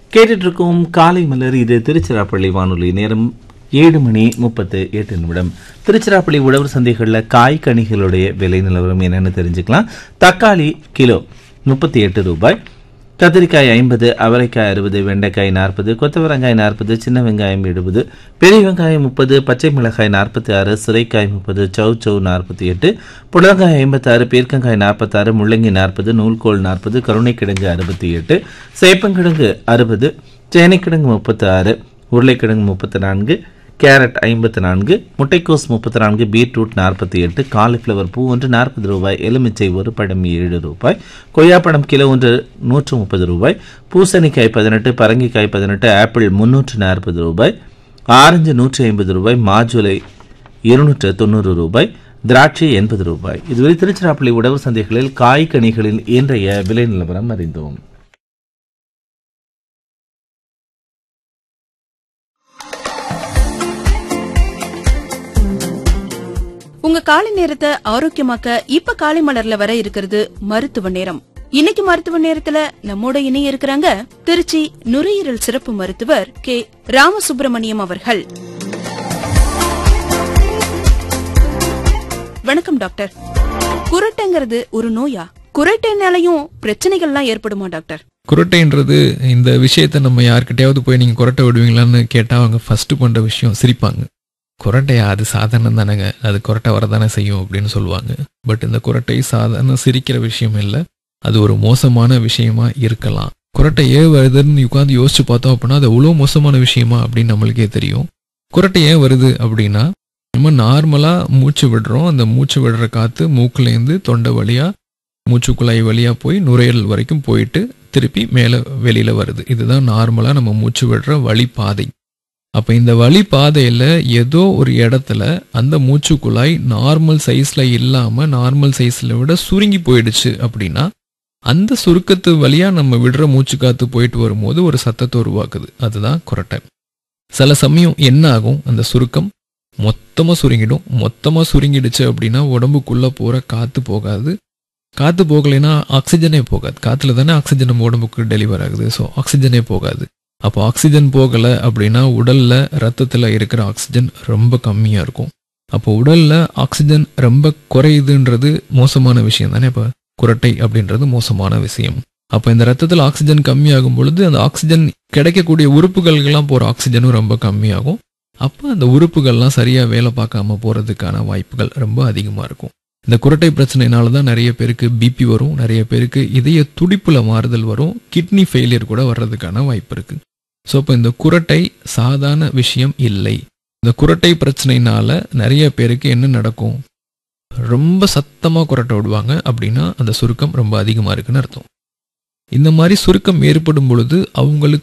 கேட்டுட்டு இருக்கோம் காலை மலர் இது திருச்சிராப்பள்ளி வானொலி நேரம் ஏழு மணி முப்பத்து எட்டு நிமிடம் திருச்சிராப்பள்ளி உழவர் சந்தைகளில் காய் கனிகளுடைய விலை நிலவரம் என்னன்னு தெரிஞ்சுக்கலாம் தக்காளி கிலோ முப்பத்தி எட்டு ரூபாய் கத்திரிக்காய் ஐம்பது அவரைக்காய் அறுபது வெண்டைக்காய் நாற்பது கொத்தவரங்காய் நாற்பது சின்ன வெங்காயம் எழுபது பெரிய வெங்காயம் முப்பது பச்சை மிளகாய் நாற்பத்தி ஆறு சுரைக்காய் முப்பது சௌ சௌ நாற்பத்தி எட்டு புடலங்காய் ஐம்பத்தாறு பீர்க்கங்காய் நாற்பத்தாறு முள்ளங்கி நாற்பது நூல்கோல் நாற்பது கருணைக்கிழங்கு அறுபத்தி எட்டு சேப்பங்கிழங்கு அறுபது சேனைக்கிழங்கு முப்பத்தி ஆறு உருளைக்கிழங்கு முப்பத்தி நான்கு கேரட் ஐம்பத்தி நான்கு முட்டைக்கோஸ் முப்பத்தி நான்கு பீட்ரூட் நாற்பத்தி எட்டு காலிஃப்ளவர் பூ ஒன்று நாற்பது ரூபாய் எலுமிச்சை ஒரு படம் ஏழு ரூபாய் கொய்யாப்பழம் கிலோ ஒன்று நூற்று முப்பது ரூபாய் பூசணிக்காய் பதினெட்டு பரங்கிக்காய் பதினெட்டு ஆப்பிள் முன்னூற்று நாற்பது ரூபாய் ஆரஞ்சு நூற்றி ஐம்பது ரூபாய் மாஜுலை இருநூற்று தொண்ணூறு ரூபாய் திராட்சை எண்பது ரூபாய் இதுவரை திருச்சிராப்பள்ளி உழவர் சந்தைகளில் காய்கனிகளின் இன்றைய விலை நிலவரம் அறிந்தோம் உங்க காலை நேரத்தை ஆரோக்கியமாக்க இப்ப காலை மலர்ல வர இருக்கிறது மருத்துவ நேரம் இன்னைக்கு மருத்துவ நேரத்துல நம்மோட இணைய இருக்கிறாங்க திருச்சி நுரையீரல் சிறப்பு மருத்துவர் கே ராமசுப்பிரமணியம் அவர்கள் வணக்கம் டாக்டர் குரட்டைங்கிறது ஒரு நோயா குரட்டைனாலையும் பிரச்சனைகள்லாம் ஏற்படுமா டாக்டர் குரட்டைன்றது இந்த விஷயத்த நம்ம யார்கிட்டயாவது போய் நீங்க குரட்டை விடுவீங்களான்னு கேட்டா அவங்க ஃபர்ஸ்ட் பண்ற விஷயம் சிரிப்பாங்க குரட்டையா அது சாதாரணம் தானேங்க அது குரட்டை வரதானே செய்யும் அப்படின்னு சொல்லுவாங்க பட் இந்த குரட்டை சாதாரண சிரிக்கிற விஷயம் இல்லை அது ஒரு மோசமான விஷயமா இருக்கலாம் குரட்டை ஏன் வருதுன்னு உட்காந்து யோசிச்சு பார்த்தோம் அப்படின்னா அது எவ்வளோ மோசமான விஷயமா அப்படின்னு நம்மளுக்கே தெரியும் குரட்டை ஏன் வருது அப்படின்னா நம்ம நார்மலா மூச்சு விடுறோம் அந்த மூச்சு விடுற காத்து மூக்குலேருந்து தொண்டை வழியா மூச்சுக்குழாய் வழியா போய் நுரையீரல் வரைக்கும் போயிட்டு திருப்பி மேலே வெளியில வருது இதுதான் நார்மலா நம்ம மூச்சு விடுற வழிபாதை அப்ப இந்த வழி பாதையில ஏதோ ஒரு இடத்துல அந்த மூச்சுக்குழாய் நார்மல் சைஸ்ல இல்லாம நார்மல் சைஸ்ல விட சுருங்கி போயிடுச்சு அப்படின்னா அந்த சுருக்கத்து வழியா நம்ம விடுற மூச்சு காத்து போயிட்டு வரும்போது ஒரு சத்தத்தை உருவாக்குது அதுதான் குரட்டை சில சமயம் என்ன ஆகும் அந்த சுருக்கம் மொத்தமா சுருங்கிடும் மொத்தமா சுருங்கிடுச்சு அப்படின்னா உடம்புக்குள்ள போற காத்து போகாது காத்து போகலைன்னா ஆக்சிஜனே போகாது காத்துல தானே ஆக்சிஜன் நம்ம உடம்புக்கு டெலிவர் ஆகுது ஸோ ஆக்சிஜனே போகாது அப்போ ஆக்சிஜன் போகல அப்படின்னா உடல்ல ரத்தத்துல இருக்கிற ஆக்சிஜன் ரொம்ப கம்மியா இருக்கும் அப்போ உடல்ல ஆக்சிஜன் ரொம்ப குறையுதுன்றது மோசமான விஷயம் தானே இப்போ குரட்டை அப்படின்றது மோசமான விஷயம் அப்போ இந்த ரத்தத்தில் ஆக்சிஜன் கம்மியாகும் பொழுது அந்த ஆக்சிஜன் கிடைக்கக்கூடிய உறுப்புகளுக்கெல்லாம் போகிற ஆக்சிஜனும் ரொம்ப கம்மியாகும் அப்போ அந்த உறுப்புகள்லாம் சரியாக வேலை பார்க்காம போகிறதுக்கான வாய்ப்புகள் ரொம்ப அதிகமாக இருக்கும் இந்த குரட்டை பிரச்சனைனால தான் நிறைய பேருக்கு பிபி வரும் நிறைய பேருக்கு இதய துடிப்புல மாறுதல் வரும் கிட்னி ஃபெயிலியர் கூட வர்றதுக்கான வாய்ப்பு இருக்கு ஸோ இப்போ இந்த குரட்டை சாதாரண விஷயம் இல்லை இந்த குரட்டை பிரச்சனைனால நிறைய பேருக்கு என்ன நடக்கும் ரொம்ப சத்தமாக குரட்டை விடுவாங்க அப்படின்னா அந்த சுருக்கம் ரொம்ப அதிகமாக இருக்குன்னு அர்த்தம் இந்த மாதிரி சுருக்கம் ஏற்படும் பொழுது அவங்களுக்கு